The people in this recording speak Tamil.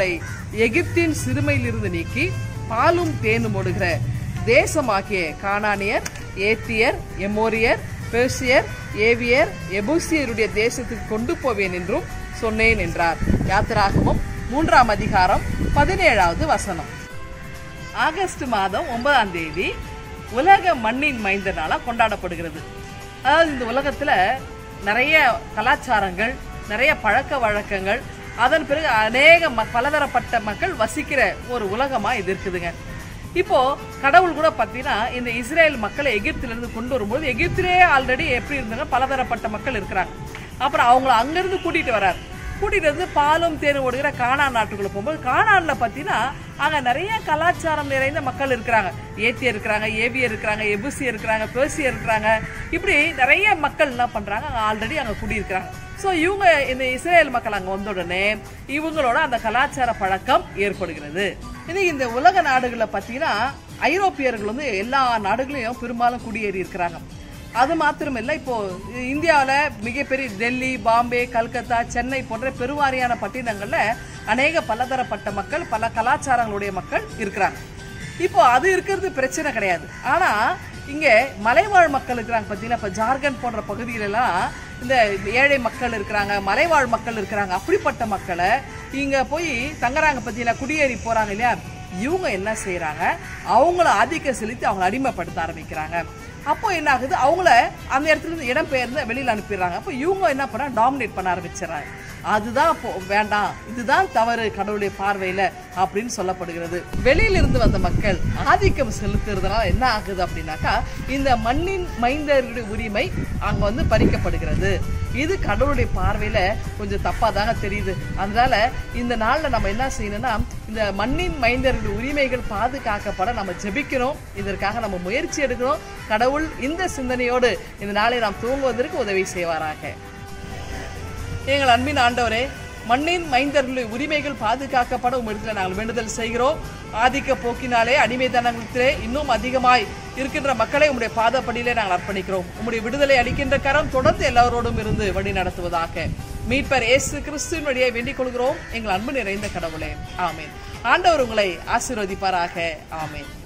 உங்களை எகிப்தின் சிறுமையிலிருந்து நீக்கி பாலும் தேனும் ஓடுகிற தேசமாகிய கானானியர் ஏத்தியர் எமோரியர் பெர்சியர் ஏவியர் எபூசியருடைய தேசத்துக்கு கொண்டு போவேன் என்றும் சொன்னேன் என்றார் யாத்திராகமம் மூன்றாம் அதிகாரம் பதினேழாவது வசனம் ஆகஸ்ட் மாதம் ஒன்பதாம் தேதி உலக மண்ணின் மைந்த நாளா கொண்டாடப்படுகிறது அதாவது இந்த உலகத்துல நிறைய கலாச்சாரங்கள் நிறைய பழக்க வழக்கங்கள் அதன் பிறகு அநேக ம- பலதரப்பட்ட மக்கள் வசிக்கிற ஒரு உலகமா இது இருக்குதுங்க இப்போ கடவுள் கூட பார்த்தீங்கன்னா இந்த இஸ்ரேல் மக்களை எகிப்தில இருந்து கொண்டு வரும்போது எகிப்திலே ஆல்ரெடி எப்படி இருந்தாங்க பலதரப்பட்ட மக்கள் இருக்கிறாங்க அப்புறம் அவங்கள அங்கிருந்து கூட்டிட்டு வரார் கூட்டிட்டு வந்து பாலும் தேனும் ஓடுகிற கானான் நாட்டுக்குள்ள போகும்போது கானான்ல பார்த்தீங்கன்னா அங்க நிறைய கலாச்சாரம் நிறைந்த மக்கள் இருக்கிறாங்க ஏத்தியர் இருக்கிறாங்க ஏவியர் இருக்கிறாங்க எபுசி இருக்கிறாங்க பேர்சியர் இருக்கிறாங்க இப்படி நிறைய மக்கள் என்ன பண்றாங்க அங்க ஆல்ரெடி அங்க குடியிருக்கிறாங்க ஸோ இவங்க இந்த இஸ்ரேல் மக்கள் அங்க வந்த உடனே இவங்களோட அந்த கலாச்சார பழக்கம் ஏற்படுகிறது இன்னைக்கு இந்த உலக நாடுகளில் பார்த்தீங்கன்னா ஐரோப்பியர்கள் வந்து எல்லா நாடுகளையும் பெரும்பாலும் குடியேறி இருக்கிறாங்க அது மாத்திரமில்ல இப்போ இந்தியாவில் மிகப்பெரிய டெல்லி பாம்பே கல்கத்தா சென்னை போன்ற பெருவாரியான பட்டினங்கள்ல அநேக பலதரப்பட்ட மக்கள் பல கலாச்சாரங்களுடைய மக்கள் இருக்கிறாங்க இப்போ அது இருக்கிறது பிரச்சனை கிடையாது ஆனா இங்க மலைவாழ் மக்கள் இருக்கிறாங்க பார்த்தீங்கன்னா இப்போ ஜார்க்கண்ட் போன்ற பகுதிகளெல்லாம் இந்த ஏழை மக்கள் இருக்கிறாங்க மலைவாழ் மக்கள் இருக்கிறாங்க அப்படிப்பட்ட மக்களை இங்க போய் தங்குறாங்க பார்த்தீங்களா குடியேறி போறாங்க இல்லையா இவங்க என்ன செய்றாங்க அவங்கள ஆதிக்கம் செலுத்தி அவங்கள அடிமைப்படுத்த ஆரம்பிக்கிறாங்க அப்போ என்ன ஆகுது அவங்கள அந்த இடத்துல இருந்து இடம் பெயர்ந்து வெளியில அனுப்பிடுறாங்க அப்போ இவங்க என்ன பண்ண டாமினேட் பண்ண ஆரம்பிச்சிடறாங்க அதுதான் இப்போ வேண்டாம் இதுதான் தவறு கடவுளுடைய பார்வையில அப்படின்னு சொல்லப்படுகிறது வெளியில இருந்து வந்த மக்கள் ஆதிக்கம் செலுத்துறதுனால என்ன ஆகுது அப்படின்னாக்கா இந்த மண்ணின் மைந்தர்களுடைய உரிமை அங்க வந்து பறிக்கப்படுகிறது இது கடவுளுடைய பார்வையில கொஞ்சம் தப்பா தாங்க தெரியுது அதனால இந்த நாள்ல நம்ம என்ன செய்யணும்னா இந்த மண்ணின் மைந்தர்களுடைய உரிமைகள் பாதுகாக்கப்பட நம்ம ஜெபிக்கணும் இதற்காக நம்ம முயற்சி எடுக்கணும் கடவுள் இந்த சிந்தனையோடு இந்த நாளை நாம் தூங்குவதற்கு உதவி செய்வாராக எங்கள் அன்பின் ஆண்டவரே மண்ணின் மைந்தர்களுடைய உரிமைகள் பாதுகாக்கப்பட உம்மிடத்தில் நாங்கள் வேண்டுதல் செய்கிறோம் ஆதிக்க போக்கினாலே அடிமைத்தனத்திலே இன்னும் அதிகமாய் இருக்கின்ற மக்களை உம்முடைய பாதப்படியிலே நாங்கள் அர்ப்பணிக்கிறோம் உம்முடைய விடுதலை அளிக்கின்ற கரம் தொடர்ந்து எல்லாரோடும் இருந்து வழி நடத்துவதாக மீட்பர் இயேசு கிறிஸ்துவின் வழியை வேண்டிக் கொள்கிறோம் எங்கள் அன்பு நிறைந்த கடவுளே ஆமென் ஆண்டவர் உங்களை ஆசீர்வதிப்பாராக ஆமென்